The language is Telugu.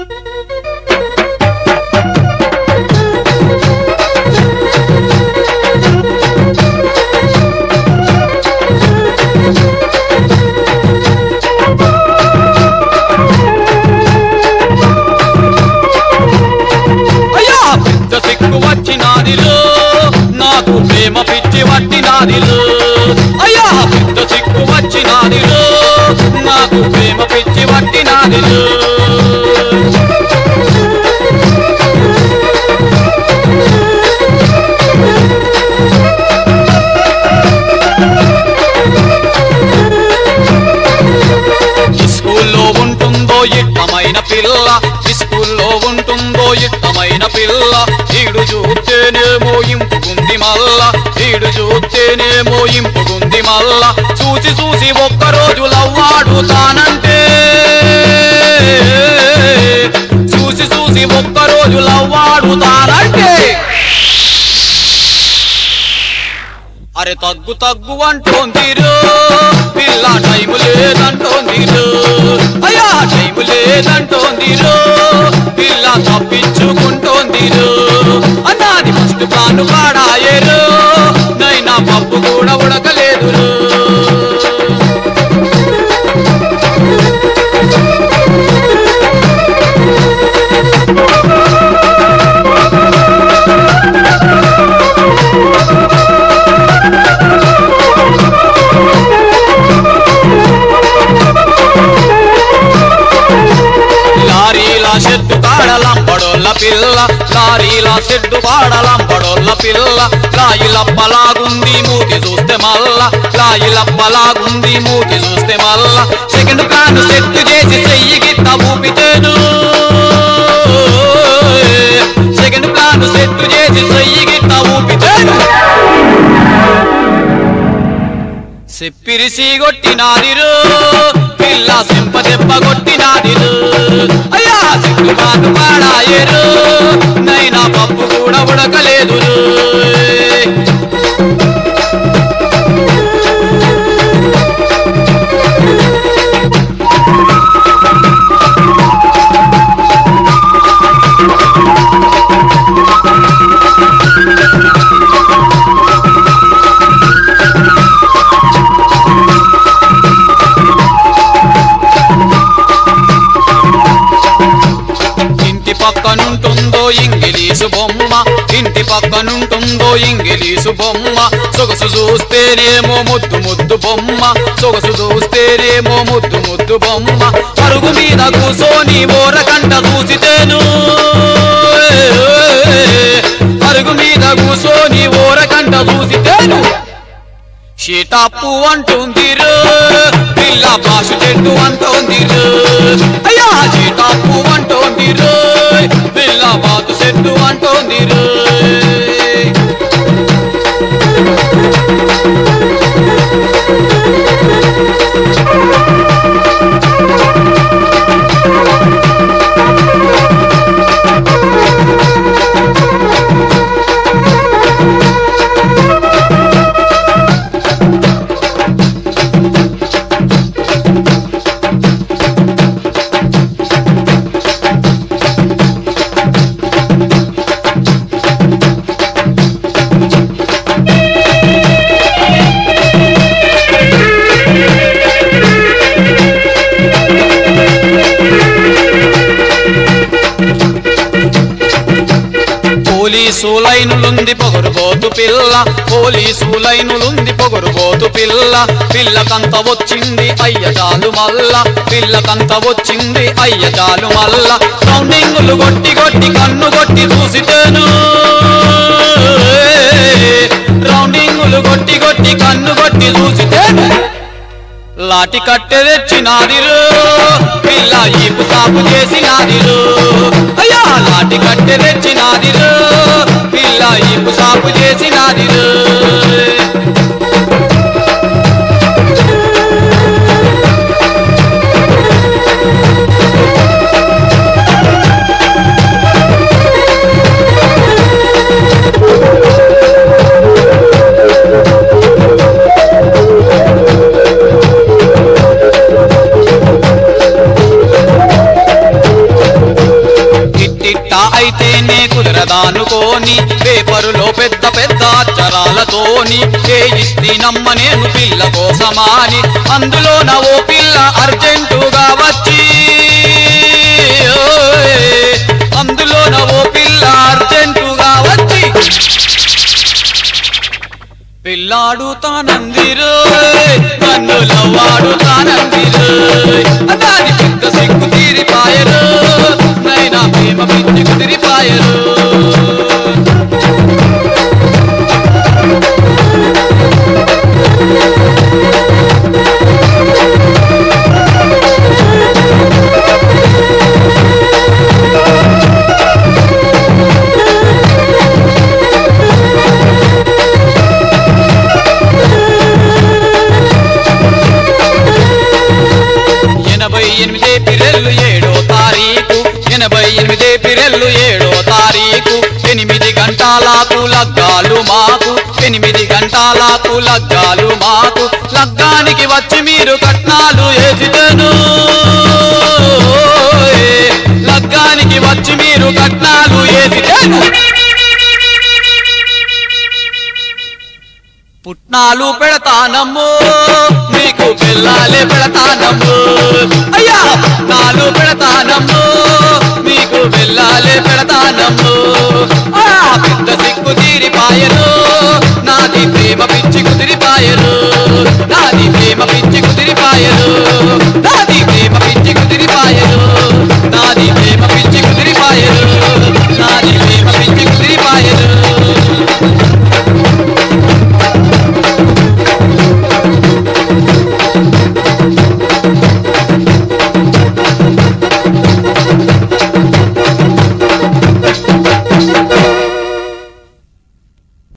అయ్యా పెద్ద సిక్కు వచ్చినాదిలో నాకు ప్రేమ పిచ్చి పట్టినాదిలో అయ్యా పెద్ద సిక్కు వచ్చినాదిలో నాకు ప్రేమ పిచ్చి పట్టినాదిలో స్కూల్లో ఉంటుందో ఇట్టమైన పిల్ల స్కూల్లో ఉంటుందో ఇట్టమైన పిల్ల ఈడు చూస్తేనేమో ఇంపుకుంది మల్ల ఈడు చూస్తేనేమో ఇంపుకుంది మల్ల చూసి చూసి ఒక్కరోజు లవ్వాడు తానంటే చూసి చూసి ఒక్కరోజు లవ్వాడు తానంటే అరే తగ్గు తగ్గు అంటోందిరు పిల్ల టైము లేదంటోందిరు అయ్యా టైము లేదంటోందిరు పిల్ల తప్పించుకుంటోందిరు అన్నాది ఫస్ట్ పాను పాడాయేరు నైనా పప్పు కూడా ఉడకలేదురు లారీల షెడ్డు కాడలంపడోళ్ళ పిల్ల లారీల షెడ్డు కాడలంపడోళ్ళ పిల్ల లాయిలప్పలాగుంది మూతి చూస్తే మల్ల లాయిలప్పలాగుంది మూతి చూస్తే మల్ల సెకండ్ ప్లాన్ సెట్ చేసి చెయ్యి గిట్ట ఊపితేను సెకండ్ ప్లాన్ సెట్ చేసి చెయ్యి గిట్ట ఊపితేను సెప్పిరిసి కొట్టినాదిరు పిల్ల సింప దెబ్బ కొట్టినాదిరు అయ్యా సిగ్గు పాటు పాడాయేరు నైనా పప్పు కూడా ఉడకలేదురు ఇంటి పక్కనుంటుందో ఇంగిలీసు బొమ్మ ఇంటి పక్కనుంటుందో ఇంగిలీసు బొమ్మ సొగసు చూస్తేనేమో ముద్దు ముద్దు బొమ్మ సొగసు చూస్తేనేమో ముద్దు ముద్దు బొమ్మ అరుగు మీద కూసోని ఓరకంట చూసితేను అరుగు మీద కూసోని ఓరకంట చూసితేను షీటాపు అంటుందిరు పిల్ల భాష చెట్టు అంటోందిరు అయ్యా షీటాపు అంటోందిరు పిల్ల బాతు చెట్టు అంటోందిరు పోలీసు లైనులుంది పొగరుబోతు పిల్ల పోలీసు లైనులుంది పొగరుబోతు పిల్ల పిల్లకంత వచ్చింది అయ్యజాలు మల్ల పిల్లకంత వచ్చింది అయ్యజాలు మల్ల రౌండింగులు కొట్టి కొట్టి కన్ను కొట్టి చూసితేను రౌండింగులు కొట్టి కొట్టి కన్ను కొట్టి చూసితేను లాటి కట్టె తెచ్చినాదిరు పిల్ల ఈపు సాపు చేసినాదిరు అయ్యా లాటి కట్టె తెచ్చినాదిరు పిల్ల ఈపు సాపు చేసినాదిరు అయితేనే కుదరదానుకోని పేపరులో పెద్ద పెద్ద అక్షరాలతోని చేయిస్తి నమ్మ నేను పిల్ల కోసమాని అందులో నా ఓ పిల్ల అర్జెంటుగా వచ్చి ఓయ్, అందులో నా ఓ పిల్ల అర్జెంటుగా వచ్చి పిల్లాడు తానందిరు కన్నుల వాడు తానందిరు దాని పెద్ద సిగ్గు తీరిపాయరు నైనా ప్రేమ పిచ్చి కుదిరిపాయరు ఎనభై ఎనిమిదే పిరెల్లు ఏడో తారీఖు ఎనభై ఎనిమిదే పిరెల్లు ఏడో తారీఖు ఎనిమిది గంటలకు లగ్గాలు మాకు ఎనిమిది గంటలకు లగ్గాలు మాకు లగ్గానికి వచ్చి మీరు కట్నాలు వేసితేను లగ్గానికి వచ్చి మీరు కట్నాలు వేసితేను పుట్నాలు పెడతానమ్ము నీకు పిల్లాలే పెడతానమ్ము అయ్యా పుట్నాలు పెడతానమ్ము నీకు పిల్లాలే పెడతానమ్ము ఆ పెద్ద సిగ్గు తీరిపాయరు నాది ప్రేమ పిచ్చి కుదిరిపాయరు నాది ప్రేమ పిచ్చి కుదిరిపాయరు నా